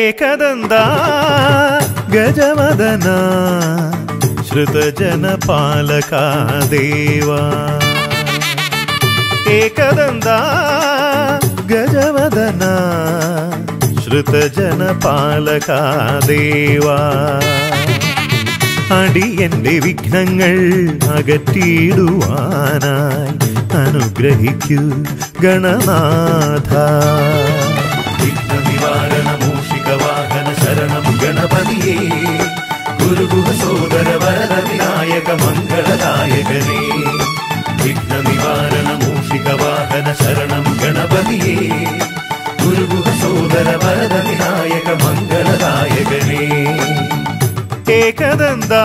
ಏಕದಂದ ಗಜವದನ ಶ್ರುತಜನ ಪಾಲಕ ದೇವ ಏಕದಂದ ಗಜವದನ ശ്രുതജന പാലക ദേവാ അടിയന്റെ വിഘ്നങ്ങൾ അകറ്റിയിടുവാനായി അനുഗ്രഹിക്കൂ ഗണനാഥ വിഘ്നനിവാരണ മൂഷിക വാഹന ശരണം ഗണപതിയേ ഗുരുഗുഹ സോദര വരദ വിനായക മംഗളദായകനേ വിഘ്നനിവാരണ മൂഷിക വാഹന ശരണം ഗണപതിയേ ഗുരുഗുഹ സോദര വരദ വിനായക മംഗളദായകനേ ഏകദന്ത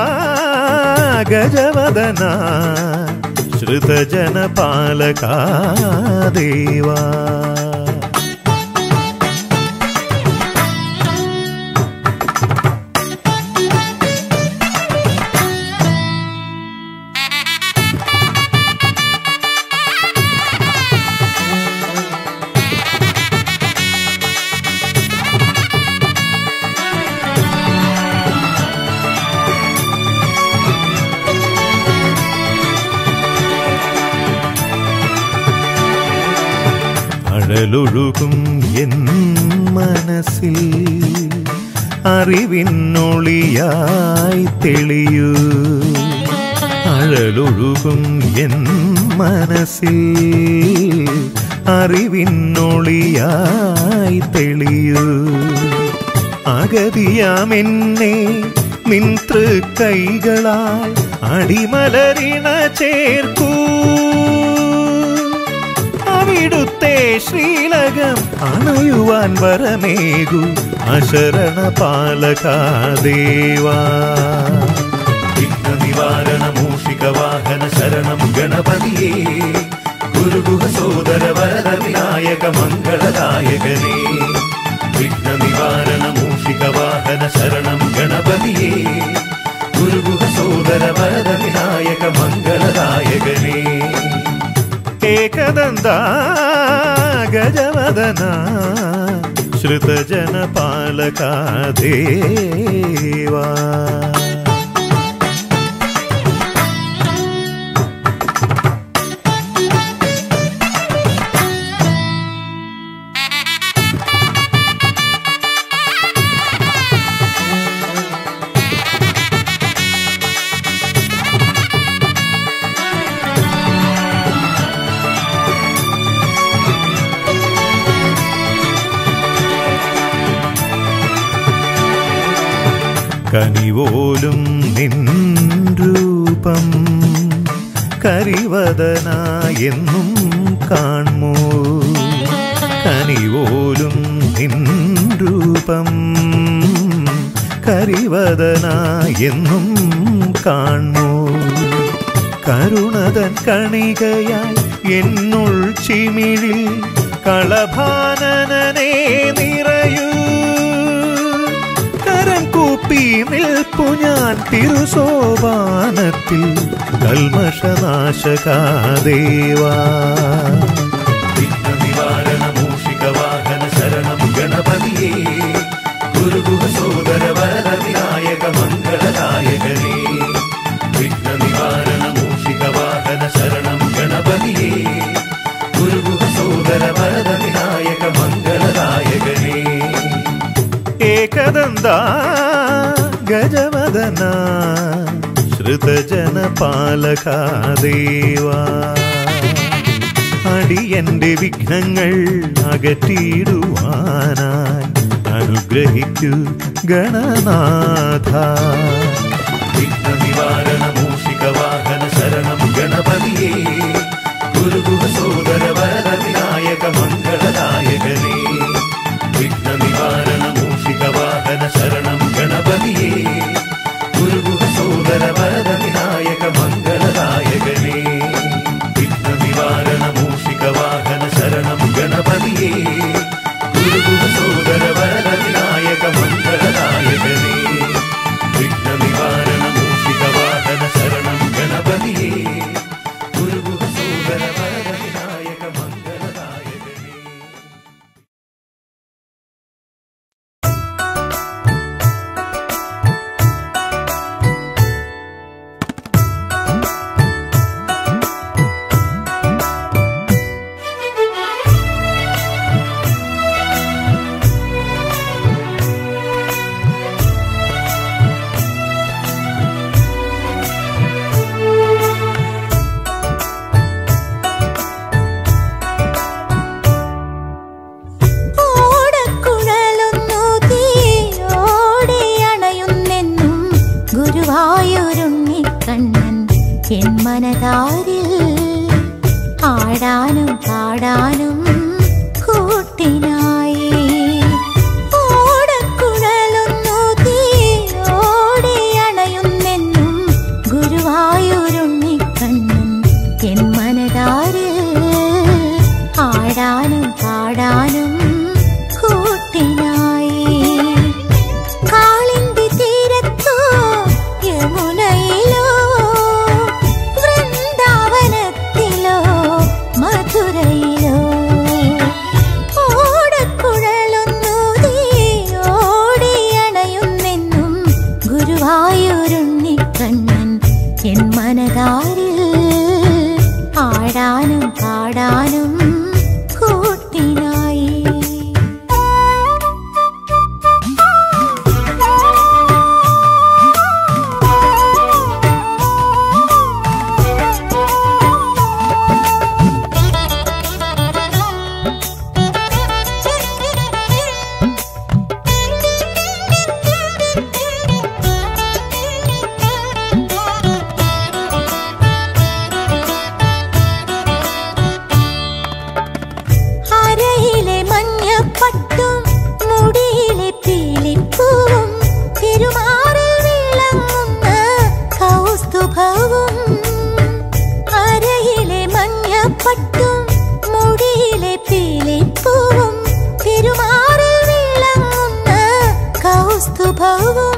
ഗജവദന ശ്രുതജന പാലക ദേവാ അഴലൊഴുകും എൻ മനസ്സിൽ അറിവിന്നൊളിയായി തെളിയൂ അഴലൊഴുകും എൻ മനസ്സിൽ അറിവിന്നൊളിയായി തെളിയൂ അഗതിയാമെന്നെ നിൻ തൃക്കൈകളാൽ അടിമലരിണ ചേർക്കൂ അവിടുത്തെ ശ്രീലകം അണയുവാൻ വരമേകു അശരണ പാലക ദേവാ വിഘ്നനിവാരണ മൂഷിക വാഹന ശരണം ഗണപതിയേ ഗുരുഗുഹ സോദര വരദ വിനായക മംഗളദായകനേ വിഘ്നനിവാരണ മൂഷിക വാഹന ശരണം ഗണപതിയേ ഗുരുഗുഹ സോദര വരദ വിനായക മംഗളദായകനേ ഏകദന്ത ഗജവദന ശ്രുതജന പാലക ദേവാ കനിവോലും നിൻ രൂപം കരിവദനായെന്നും കാൺമോ കനിവോലും നിൻ രൂപം കരിവദനായെന്നും കാൺമോ കരുണതൻ കണികയായി എന്നുൾ ചിമിഴിൽ കളഭാനനനെ നിറയൂ കരം കൂപ്പി നിൽപ്പു ഞാൻ തിരുസോപാനത്തിൽ കൽമഷനാശകാദേവാ വിഘ്നനിവാരണ മൂഷിക വാഹന ശരണം ഗണപതിയേ ഗുരുഗുഹ സോദര വരദ വിനായക മംഗളദായകനേ വിഘ്നനിവാരണ മൂഷിക വാഹന ശരണം ഗണപതിയേ ഗുരുഗുഹ സോദര വരദ വിനായക മംഗളദായകനേ ഏകദന്ത ഗജവദന ശ്രുതജന പാലക ദേവാ അടിയന്റെ വിഘ്നങ്ങൾ അകറ്റിയിടുവാനായി അനുഗ്രഹിക്കൂ ഗണനാഥ വിഘ്നനിവാരണ മൂഷിക വാഹന ശരണം ഗണപതിയേ ഗുരുഗുഹ സോദര വരദ വിനായക മംഗളദായകനേ വിഘ്നനിവാരണ മൂഷിക വാഹന ശരണം ഗണപതിയേ ഗുരുഗുഹ സോദര വരദ വിനായക മംഗളദായകനേ വിഘ്നനിവാരണ മൂഷിക വാഹന ശരണം ഗണപതിയേ ഗുരുഗുഹ സോദര വരദ വിനായക മംഗളദായകനേ വിഘ്നനിവാരണ മൂഷിക വാഹന ശരണം ഗണപതിയേ ഗുരുഗുഹ സോദര വരദ വിനായക മംഗളദായകനേ മനതാരിൽ ആടാനും പാടാനും കൂട്ടിനായി ഓടക്കുഴലൊന്നു തീയോടെ അണയുന്നെന്നും ഗുരുവായൂരുണ്ണിക്കണ്ണൻ എൻ മനതാരിൽ ആടാനും പാടാനും കൂട്ടിനായി കാളിന്തി തീരത്തോ യമുനയിലോ വൃന്ദാവനത്തിലോ മധുരയിലോ ഓടക്കുഴലൊന്നൂതി ഓടിയണയുന്നെന്നും ഗുരുവായൂരുണ്ണിക്കണ്ണൻ എൻ മനതാരിൽ ആടാനും പാടാനും കൂട്ടിനായി അരയിലെ മഞ്ഞപ്പട്ടും മുടിയിലെ പീലിപ്പൂവും തിരുമാറിൽ വിളങ്ങുന്ന കൗസ്തുഭവും അരയിലെ മഞ്ഞപ്പട്ടും മുടിയിലെ പീലിപ്പൂവും തിരുമാറിൽ വിളങ്ങുന്ന കൗസ്തുഭവും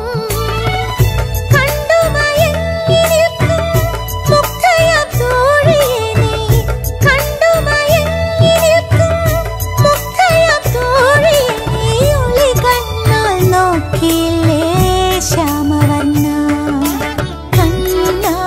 കണ്ടുമയങ്ങി നിൽക്കും മുക്തയാം തോഴിയെ നീ. കണ്ടുമയങ്ങി നിൽക്കും മുക്തയാം തോഴിയെ നീ. ഒളി കണ്ണാൽ നോക്കിയില്ലേ ശ്യാമവർണ്ണ കണ്ണാ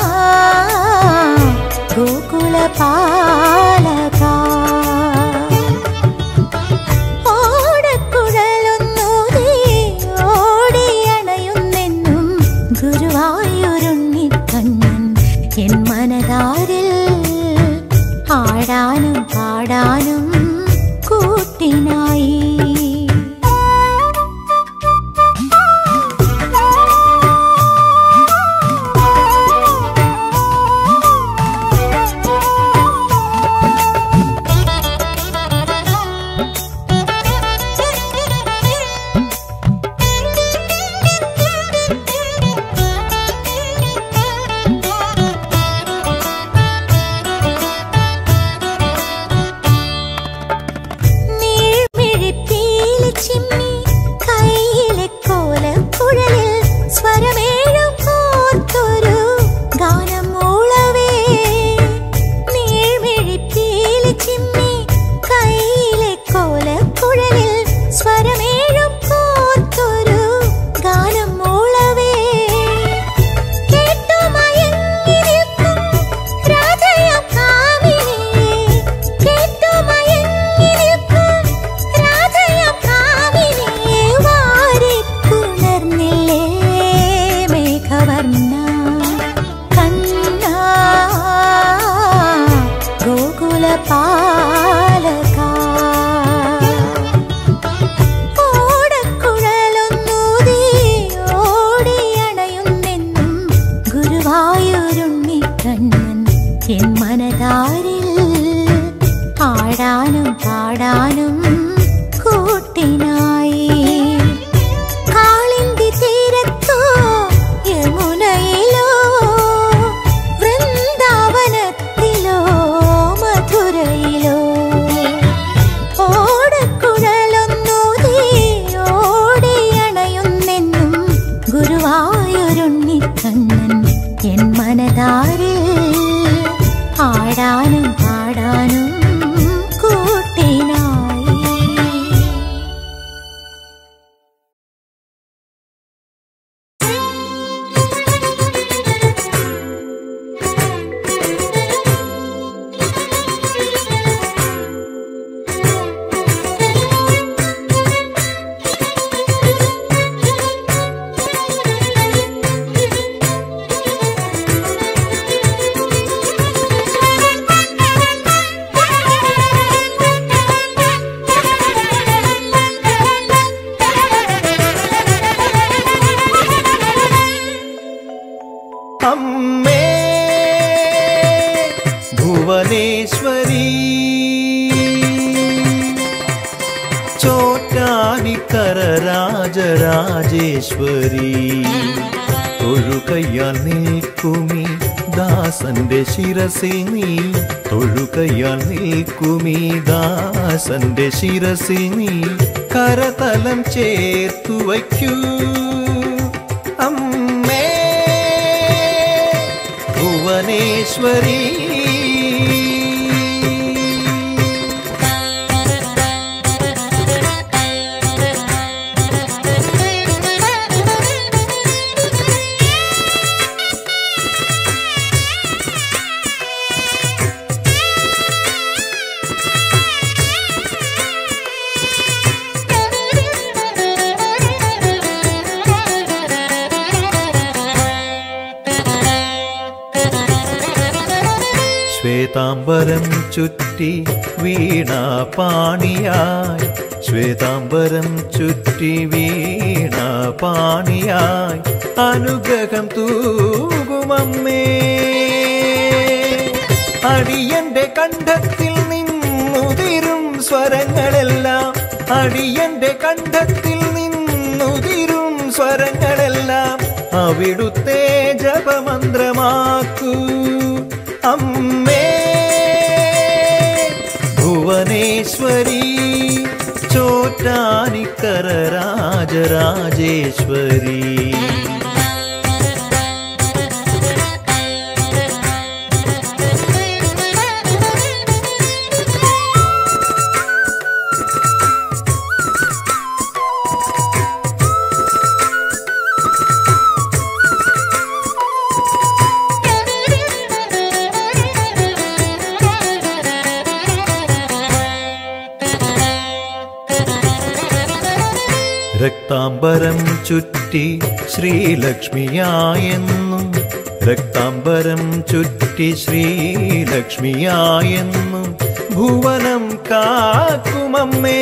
ഗോകുലപാലക ഓടക്കുഴലൊന്നൂതി ഓടിയണയുന്നെന്നും ഗുരുവായൂരുണ്ണിക്കണ്ണൻ എൻ മനതാരിൽ ആടാനും പാടാനും കൂട്ടിനായി കരരാജരാജേശ്വരി തൊഴുകയ്യാൽ നിൽക്കുമി ദാസന്റെ ശിരസിൽ നീ തൊഴുകയ്യാൽ നിൽക്കുമി ദാസന്റെ ശിരസിൽ നീ കരതലം ചേർത്തു വയ്ക്കൂ അമ്മേ ഭുവനേശ്വരി ശ്വേതാംബരം ചുറ്റി വീണ പാണിയായി ശ്വേതാംബരം ചുറ്റി വീണ പാണിയായി അനുഗ്രഹം തൂകുമമ്മേ അടിയന്റെ കണ്ഠത്തിൽ നിന്നുതിരും സ്വരങ്ങളെല്ലാം അടിയന്റെ കണ്ഠത്തിൽ നിന്നുതിരും സ്വരങ്ങളെല്ലാം അവിടുത്തെ ജപമന്ത്രമാക്കൂ അമ്മേ ഭുവനേശ്വരി ചോറ്റാനിക്കര രാജരാജേശ്വരി രക്താംബരം ചുറ്റി ശ്രീലക്ഷ്മിയായെന്നും രക്താംബരം ചുറ്റി ശ്രീലക്ഷ്മിയായെന്നും ഭുവനം കാക്കുമമ്മേ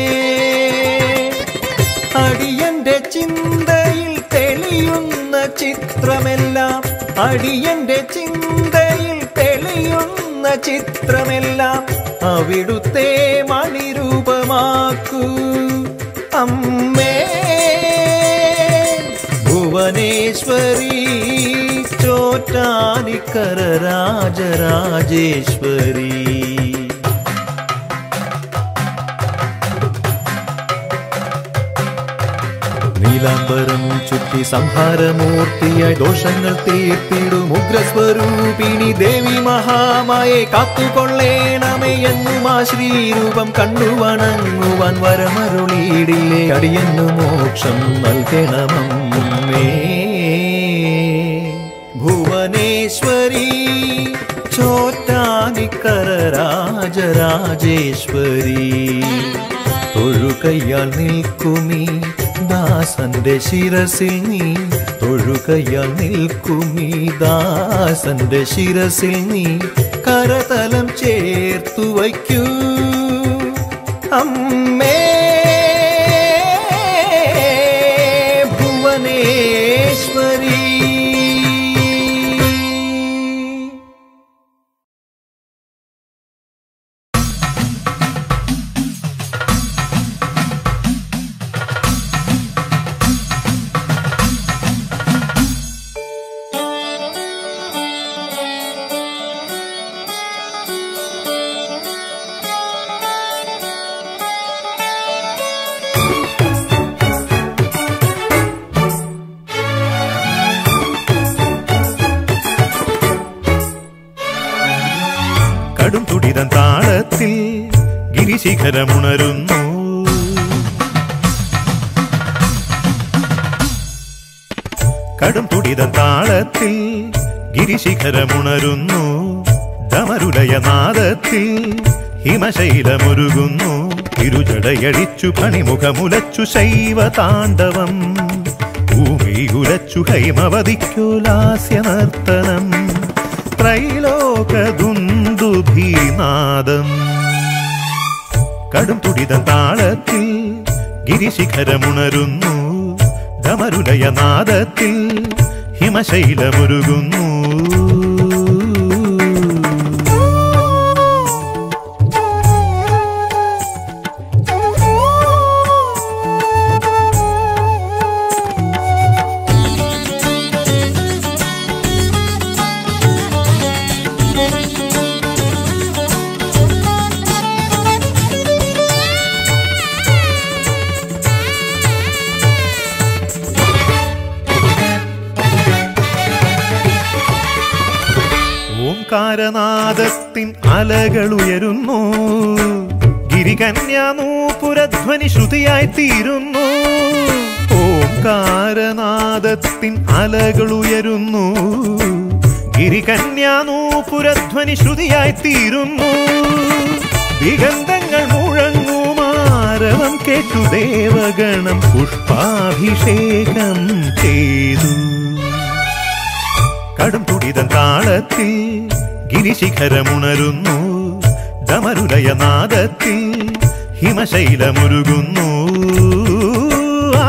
അടിയന്റെ ചിന്തയിൽ തെളിയുന്ന ചിത്രമെല്ലാം അടിയന്റെ ചിന്തയിൽ തെളിയുന്ന ചിത്രമെല്ലാം അവിടുത്തെ മണിരൂപമാക്കൂ അമ്മേ ഭുവനേശ്വരി ചോറ്റാനിക്കര രാജരാജേശ്വരി നീലാംബരം ചുറ്റി സംഹാരമൂർത്തിയായി ദോഷങ്ങൾ തീർത്തിടും ഉഗ്രസ്വരൂപിണി ദേവി മഹാമായെ കാത്തുകൊള്ളേണമേ എന്നും ആ ശ്രീരൂപം കണ്ടു വണങ്ങുവാൻ വരമരുളിയിടില്ലേ അടിയന്നു മോക്ഷം നൽകണമമ്മേ ഭുവനേശ്വരി ചോറ്റാനിക്കര രാജരാജേശ്വരി തൊഴുകയ്യാൽ നിൽക്കുമീ ദാസന്റെ ശിരസിൽ നീ തൊഴുകയ്യാൽ നിൽക്കുമീ ദാസന്റെ ശിരസിൽ നീ കരതലം ചേർത്തു വയ്ക്കൂ അമ്മേ ഭുവനേശ്വരി കടും തുടിതൻ താളത്തിൽ ഗിരിശിഖരമുണരുന്നു കടും തുടിതൻ താളത്തിൽ ഗിരിശിഖരമുണരുന്നു ഡമരുലയ നാദത്തിൽ ഹിമശൈലമുരുകുന്നു ഇരുജടയടിച്ചു പണിമുഖമുലച്ചു ശൈവ താണ്ഡവം ഭൂമി ഉലച്ചു ഹൈമവതിക്കു ലാസ്യ നർത്തനം ത്രൈലോകദുന്ദുഭീനാദം കടും തുടിത താളത്തിൽ ഗിരിശിഖരമുണരുന്നു ധമരുലയ നാദത്തിൽ ഹിമശൈലമുരുകുന്നു Thank you. ഓംകാരനാദത്തിൻ അലകളുയരുന്നു ഗിരികന്യാനൂപുരധ്വനി ശ്രുതിയായി തീരുന്നു ഓംകാരനാദത്തിൻ അലകളുയരുന്നു ഗിരികന്യാനൂപുരധ്വനി ശ്രുതിയായി തീരുന്നു ദിഗന്ധങ്ങൾ മുഴങ്ങുമാരവം കേട്ടു ദേവഗണം പുഷ്പാഭിഷേകം ചെയ്തു കടും തുടിതൻ താളത്തിൽ ഗിരിശിഖരമുണരുന്നു ഡമരുലയനാദത്തിൽ ഹിമശൈലമുരുകുന്നു ആ.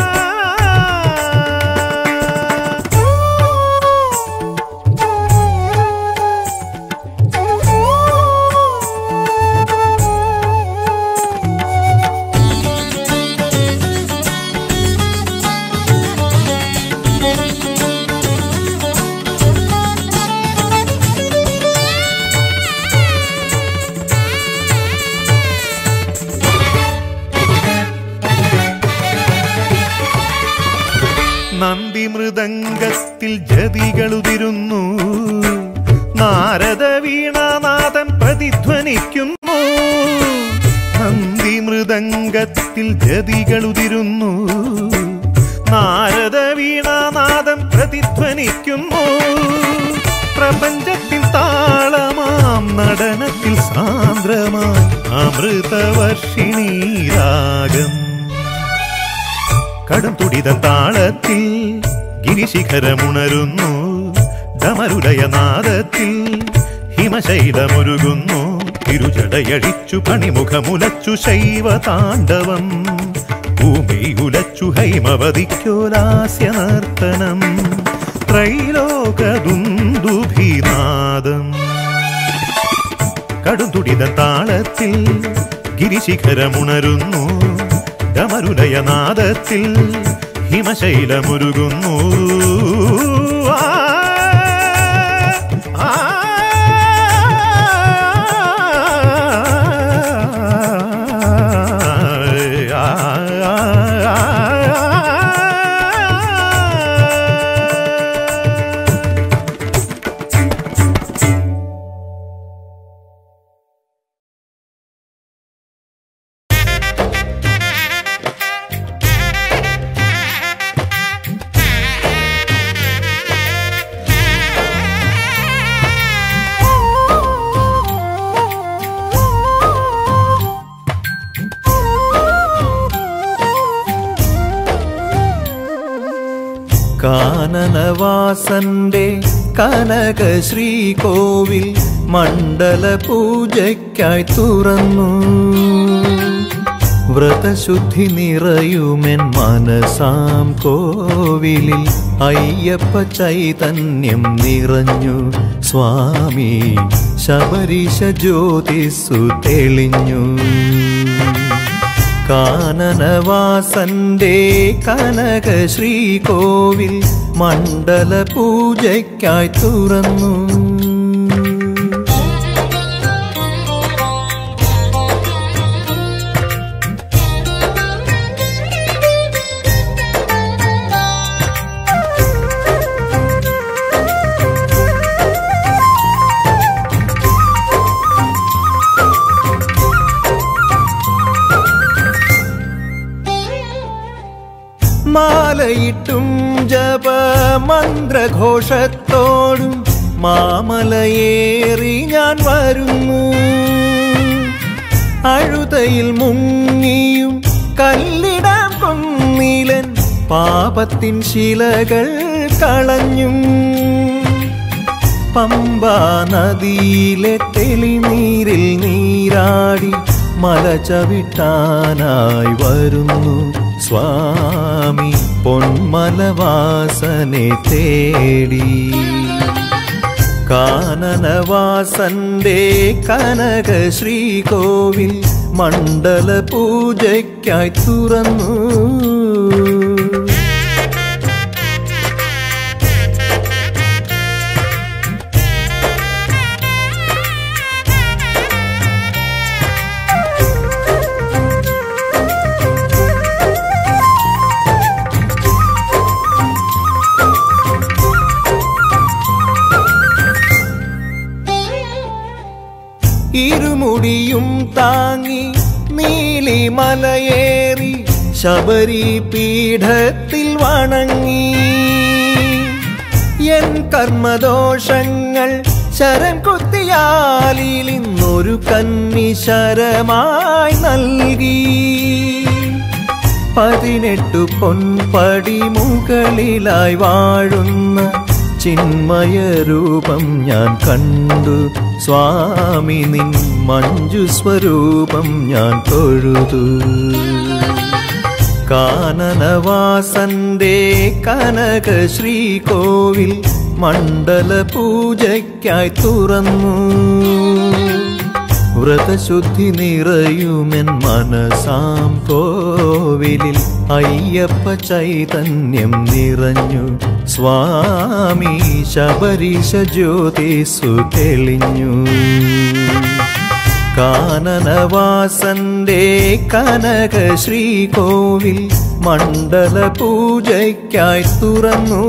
നന്ദി മൃദംഗത്തിൽ ജതികളുതിരുന്നു നാരദ വീണാനാഥൻ പ്രതിധ്വനിക്കുന്നു നന്ദി മൃദംഗത്തിൽ ജതികളുതിരുന്നു നാരദ വീണാനാഥൻ പ്രതിധ്വനിക്കുന്നു പ്രപഞ്ചത്തിൽ താളമാം നടനത്തിൽ സാന്ദ്രമായി അമൃതവർഷിണീ രാഗം കടും തുടിത താളത്തിൽ ഗിരിശിഖരമുണരുന്നു ഡമരുലയനാദത്തിൽ ഹിമശൈലമുരുകുന്നു തിരുജടയഴിച്ചു പണിമുഖമുലച്ചു ശൈവ താണ്ഡവം ഭൂമി ഉലച്ചു ഹൈമവതിക്കോലാസ്യ നർത്തനം ത്രൈലോകദുന്ദുഭിനാദം കടുതുടിത താളത്തിൽ ഗിരിശിഖരമുണരുന്നു ഡമരുലയനാദത്തിൽ ഹിമശൈലമുരുകുന്നു ആ, ആ, ആ, ആ. കാനനവാസന്റെ കനക ശ്രീകോവിൽ മണ്ഡല പൂജയ്ക്കായി തുറന്നു വ്രതശുദ്ധി നിറയുമെൻ മനസാം കോവിലിൽ അയ്യപ്പ ചൈതന്യം നിറഞ്ഞു സ്വാമി ശബരീശ ജ്യോതിസ്സു തെളിഞ്ഞു കാനനവാസന്റെ കനക ശ്രീകോവിൽ മണ്ഡല പൂജയ്ക്കായി തുറന്നു മാലയിട്ടും ജപ മന്ത്രഘോഷത്തോടും മാമലയേറി ഞാൻ വരുന്നു അഴുതയിൽ മുങ്ങിയും കല്ലിടാം കൊന്നിലൻ പാപത്തിൻ ശിലകൾ കളഞ്ഞും പമ്പാ നദിയിലെ തെളിനീരിൽ നീരാടി മല ചവിട്ടാനായി വരുന്നു സ്വാമി പൊന്മലവാസനെ തേടി കാനനവാസന്റെ കനക ശ്രീകോവിൽ മണ്ഡല പൂജയ്ക്കായി തുറന്നു മുടിയും താങ്ങി നീലിമലയേറി ശബരി പീഠത്തിൽ വണങ്ങി എൻ കർമ്മദോഷങ്ങൾ ശരം കുത്തിയാലിൽ ഇന്നൊരു കന്നി ശരമായി നൽകി പതിനെട്ടു പൊൻപടി മുകളിലായി വാഴുന്ന ചിന്മയ രൂപം ഞാൻ കണ്ടു സ്വാമി നിൻ മഞ്ജു സ്വരൂപം ഞാൻ തൊഴുതു കാനനവാസന്റെ കനക ശ്രീകോവിൽ മണ്ഡല പൂജയ്ക്കായി തുറന്നു വ്രതശുദ്ധി നിറയുമെൻ മനസാം കോവിലിൽ അയ്യപ്പ ചൈതന്യം നിറഞ്ഞു സ്വാമി ശബരീശ ജ്യോതിസു തെളിഞ്ഞു കാനനവാസന്റെ കനക ശ്രീകോവിൽ മണ്ഡല പൂജയ്ക്കായി തുറന്നു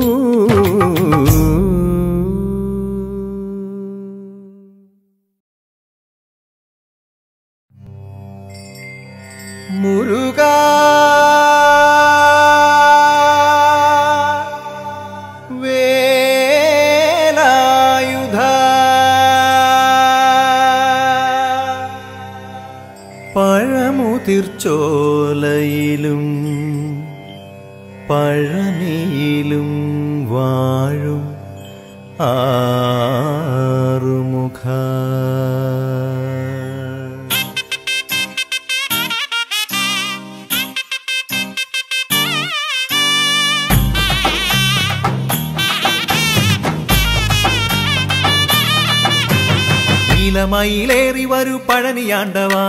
മുരുക വേലായുധ പഴമുതിർച്ചോലയിലും പഴനിയിലും വാഴും ആറുമുഖ നീലമയിലേറി വരൂ പഴനിയാണ്ടവാ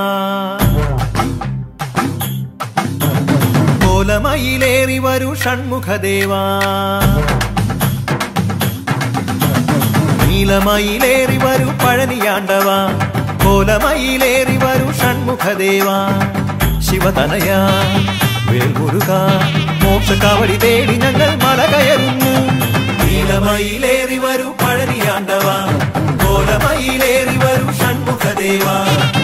കോലമയിലേറി വരൂ ഷൺമുഖദേവാ നീലമയിലേറി വരൂ പഴനിയാണ്ടവാ കോലമയിലേറി വരൂ ഷൺമുഖദേവാ ശിവതനയ വേൽമുരുക മോക്ഷക്കാവടി തേടി ഞങ്ങൾ മല കയറുന്നു നീലമയിലേറി വരൂ പഴനിയാണ്ടവാ കോലമയിലേറി വരൂ ഷൺമുഖദേവാ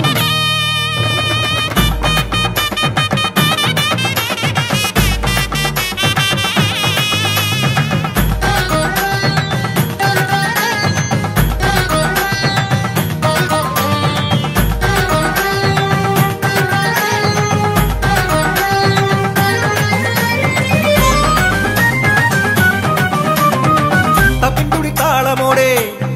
തപ്പിൻതുടി താളമോടെ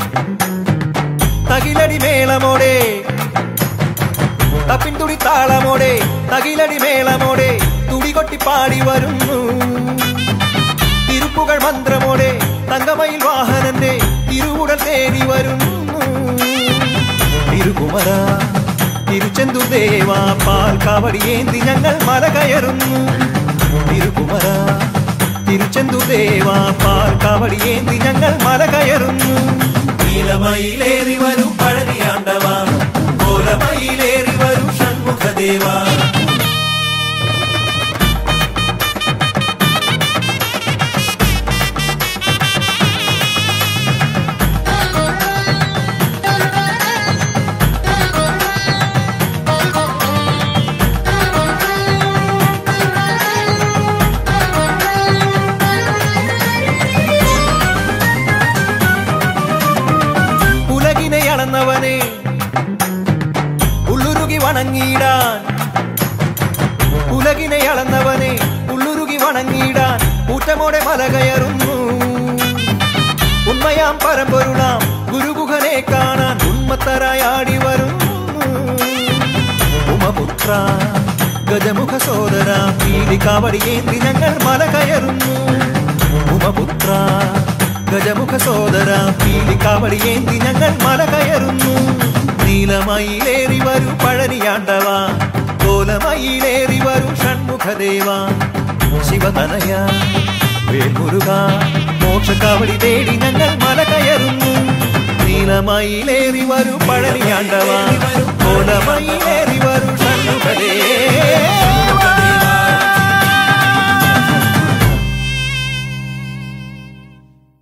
തകിലടി മേളമോടെ തപ്പിൻതുടി താളമോടെ തകിലടി മേളമോടെ തുടികൊട്ടി പാടി വരുന്നു തിരുപ്പുകൾ മന്ത്രമോടെ തങ്കമയിൽ വാഹനന്റെ തിരുവുടൽ തേടി വരുന്നു തിരുകുമര തിരുച്ചെന്തു ദേവ പാൽ കാവടിയേന്തി ഞങ്ങൾ മല കയറുന്നു തിരുകുമര തിരുച്ചെന്തു ദേവ പാൽ കാവടിയേന്തി ഞങ്ങൾ മല കയറുന്നു നീലമയിലേറി വരൂ പഴനിയാണ്ടവ കോലമയിലേറി വരൂ ഷൺമുഖദേവ ഉലകിനെ അളന്നവനെ ഉള്ളുരുകി വണങ്ങിയിടാൻ ഉലകിനെ അളന്നവനെ ഉള്ളുരുകി വണങ്ങിയിടാൻ കൂറ്റമോടെ മല കയറുന്നു ഉണ്മയാം പരമ്പൊരുളാം ഗുരുഗുഹനെ കാണാൻ ഉന്മത്തരായി ആടി വരുന്നു ഉമപുത്ര ഗജമുഖ സോദര പീലിക്കാവടിയേന്തി ഞങ്ങൾ മല കയറുന്നു ഉമപുത്ര ഗജമുഖ സോദര പീലിക്കാവടിയേന്തി ഞങ്ങൾ മല കയറുന്നു നീലമയിലേറി വരൂ പഴനിയാണ്ടവ കോലമയിലേറി വരൂ ഷൺമുഖദേവ ശിവതനയ വേൽമുരുക മോക്ഷക്കാവടി തേടി ഞങ്ങൾ മല കയറുന്നു നീലമയിലേറി വരൂ പഴനിയാണ്ടവ കോലമയിലേറി വരൂ ഷൺമുഖദേവ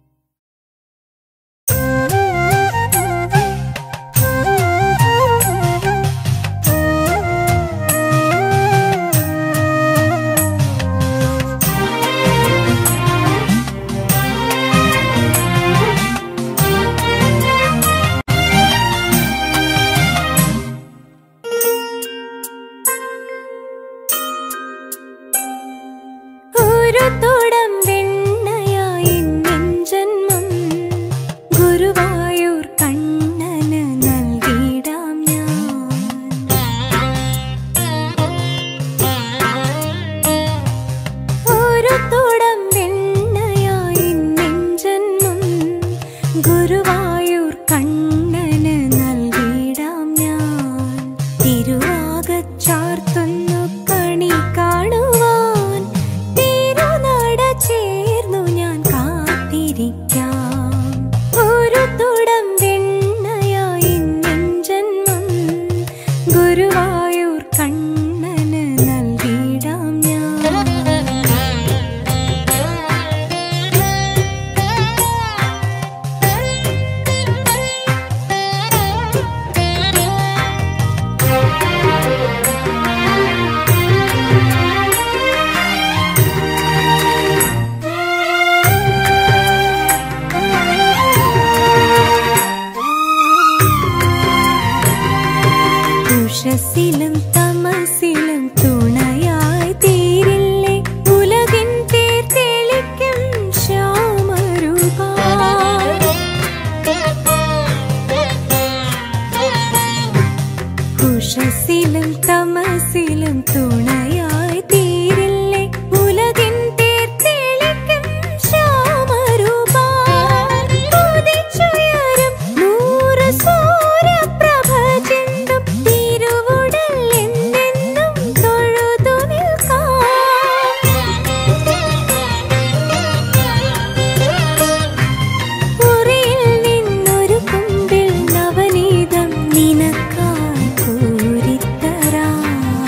Thank you. ഒരു തുടം വെണ്ണയായി നിൻ ജന്മം ഗുരുവായൂർ കണ്ണന് നൽകിടാം ഞാൻ ഒരു തുടം വെണ്ണയായി നിൻ ജന്മം ഗുരുവായൂർ കണ്ണന് നൽകിടാം ഞാൻ തിരുവാകച്ചാർത്തുന്നു കണി കാണുവാൻ തിരുനട ചേർന്നു ഞാൻ കാത്തിരിക്കാം ഒരു തുടം വെണ്ണയായി നിൻ ജന്മം ഗുരുവായൂർ കണ്ണന് നൽകിടാം ഞാൻ ഉഷസ്സിലും തമസിലും തുണയായി തീരില്ലേ ഉലകിൻ പേർ തെളിക്കും ശ്യാമരൂപ ഉഷസ്സിലും തമസിലും തുണയായി തീരില്ലേ ഉലകിൻ പേർ തെളിക്കും ശ്യാമരൂപ ഉദിച്ചുയരും നൂറ് സൂര്യപ്രഭ ചിന്തും തിരുവുടൽ എന്നെന്നും തൊഴുതു നിൽക്കാം മുറിയിൽ നിന്നൊരു കുമ്പിൽ നവനീതം നിനക്കായി കോരിത്തരാം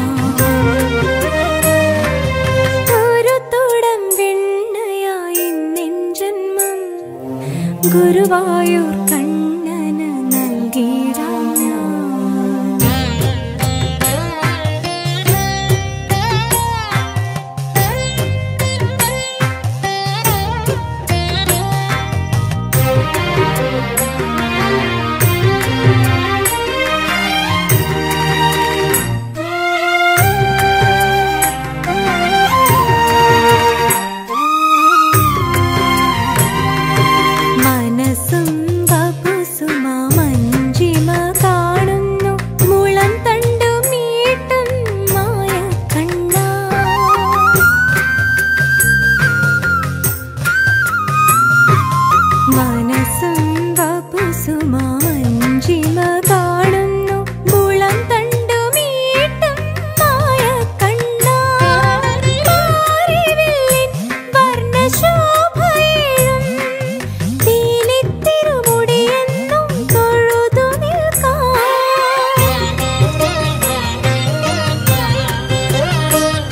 ഒരു തുടം വെണ്ണയായി നിൻ ജന്മം ഗുരുവായൂർ കണ്ണന് നൽകിടാം ഞാൻ മനസ്സും ബബുസുമ മഞ്ജിമ കാണുന്നു മുളം തണ്ടു മീട്ടും മായ കണ്ണ മനസ്സും ബബുസുമ മഞ്ജിമ കാണുന്നു മുളം തണ്ടു മീട്ടും മായ കണ്ണ മാറിവില്ലിൻ വർണ്ണശോഭയേഴും പീലിത്തിരുമുടിയെന്നും തൊഴുതു നിൽക്കാം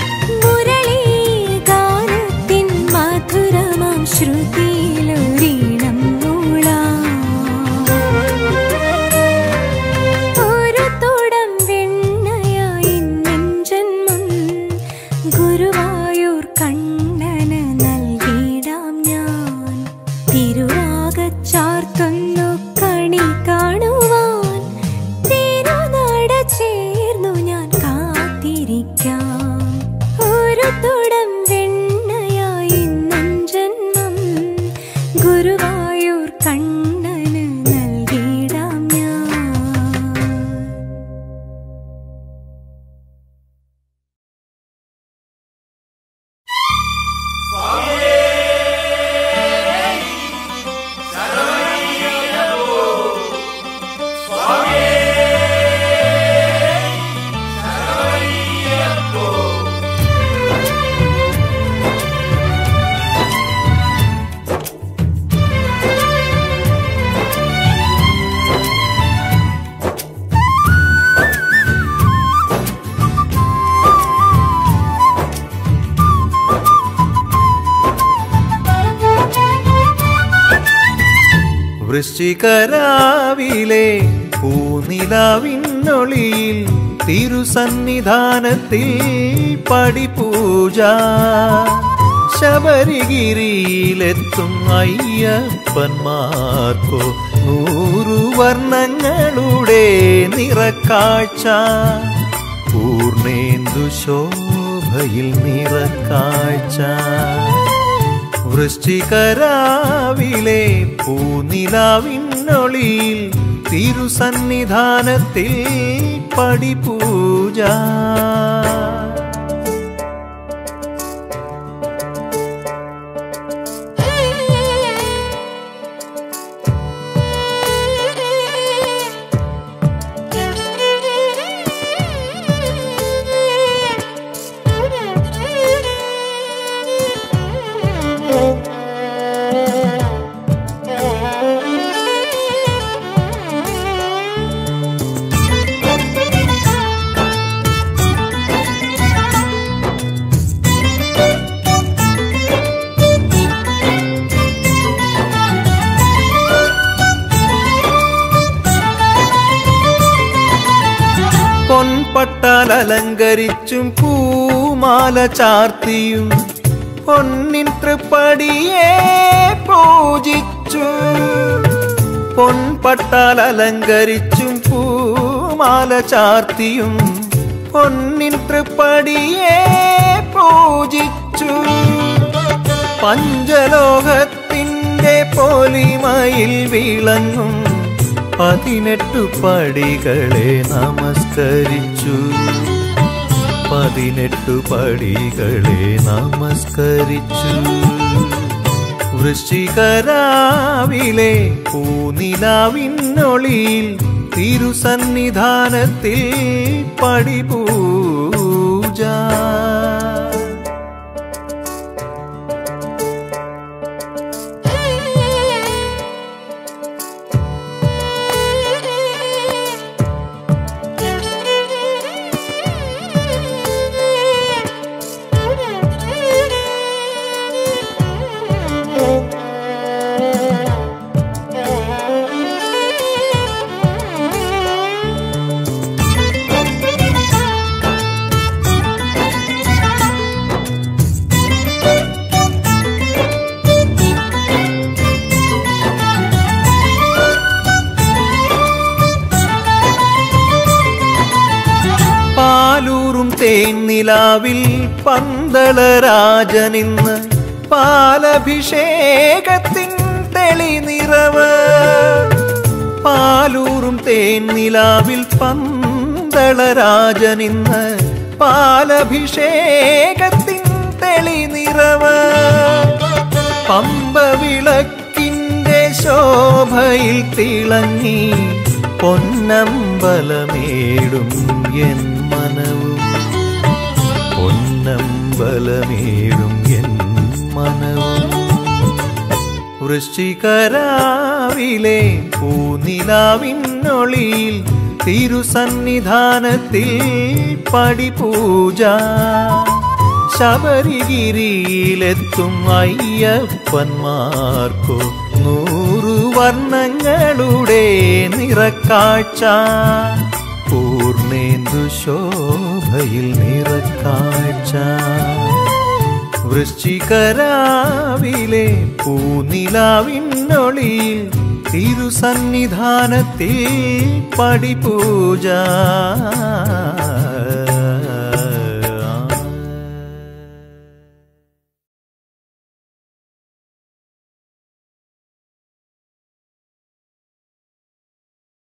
മുരളീഗാനത്തിൻ മധുരമാം ശ്രുതിയിലൊരീണം മൂളാം. ഒരു തുടം വെണ്ണയായി നിൻ ജന്മം ഗുരുവായൂർ കണ്ണന് നൽകിടാം ഞാൻ തിരുവാകച്ചാർത്തുന്നു കണി കാണുവാൻ തിരുനട ചേർന്നു ഞാൻ കാത്തിരിക്കാം ഒരു തുടം വെണ്ണയായി നിൻ ജന്മം ഗുരുവായൂർ കണ്ണന് നൽകിടാം ഞാൻ വൃശ്ചികരാവിലെ പൂനിലാവിന്നൊളിയിൽ തിരുസന്നിധാനത്തിൽ പടിപൂജ ശബരിഗിരിയിലെത്തും അയ്യപ്പന്മാർക്കോ നൂറു വർണ്ണങ്ങളുടെ നിറക്കാഴ്ച പൂർണേന്ദു ശോഭ ശോഭയിൽ നിറക്കാഴ്ച വൃശ്ചികരാവിലെ പൂനിലാവിന്നൊളിയിൽ തിരുസന്നിധാനത്തിൽ പടിപൂജ പൊൻപട്ടാൽ അലങ്കരിച്ചും പൂമാല ചാർത്തിയും പൊന്നിൻ തൃപ്പടിയെ പൂജിച്ചു പൊൻപട്ടാൽ അലങ്കരിച്ചും പൂമാല ചാർത്തിയും പൊന്നിൻ തൃപ്പടിയെ പൂജിച്ചു പഞ്ചലോകത്തിൻ്റെ പോലിമയിൽ വിളങ്ങും പതിനെട്ടു പടികളെ നമസ്കരിച്ചു പതിനെട്ടു പടികളെ നമസ്കരിച്ചു വൃശ്ചികരാവിലെ പൂനിലാവിന്നൊളിയിൽ തിരുസന്നിധാനത്തിൽ പടിപൂജ പാലൂറും തേന്നിലാവിൽ പന്തളരാജനിന്ന് പാലഭിഷേകത്തിൻ തെളിനിറവ് പാലൂറും തേന്നിലാവിൽ പന്തളരാജനിന്ന് പാലഭിഷേകത്തിൻ തെളിനിറവ് പമ്പ വിളക്കിൻ്റെ ശോഭയിൽ തിളങ്ങി പൊന്നമ്പലമേടും എൻ മനവും പൊന്നമ്പലമേടും എൻ മനവും വൃശ്ചികരാവിലെ പൂനിലാവിന്നൊളിയിൽ തിരുസന്നിധാനത്തിൽ പടിപൂജ ശബരിഗിരിയിലെത്തും അയ്യപ്പന്മാർക്കു നൂറു വർണ്ണങ്ങളുടെ നിറക്കാഴ്ച പൂർണേന്ദു ശോഭയിൽ നിറക്കാഴ്ച വൃശ്ചികരാവിലെ പൂനിലാവിന്നൊളിയിൽ തിരുസന്നിധാനത്തിൽ പടിപൂജ